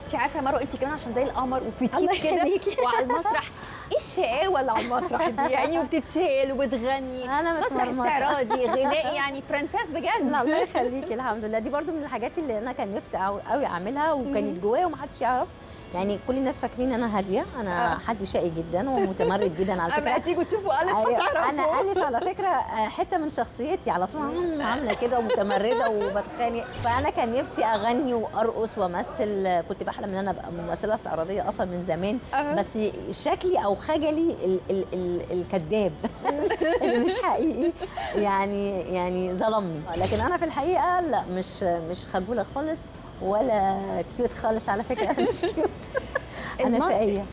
انت عارفه يا مروه انت كمان عشان زي القمر الله وبتيت كده يخليكي. وعلى المسرح ايه الشقاوه اللي على المسرح دي يعني وبتتشال وبتغني أنا مسرح متمرمطة. استعراضي غنائي يعني برنسيس بجد لا الله يخليكي الحمد لله دي برضو من الحاجات اللي انا كان نفسي أو- قوي اعملها وكانت جوايا ومحدش يعرف يعني كل الناس فاكرين انا هاديه انا آه. حد شقي جدا ومتمرد جدا على اما فكره تيجوا تشوفوا اليس أيوة، هتعرفوا انا اليس على فكره آه، حته من شخصيتي على طول عاملة- عامله كده ومتمرده وبتخانق فانا كان نفسي اغني وارقص وامثل كنت بحلم ان انا ابقى ممثله استعراضيه اصلا من زمان أه. بس شكلي او خجلي ال ال ال الكذاب اللي مش حقيقي يعني يعني ظلمني لكن انا في الحقيقه لا مش مش خجوله خالص ولا كيوت خالص على فكره انا مش كيوت انا الم- شقيه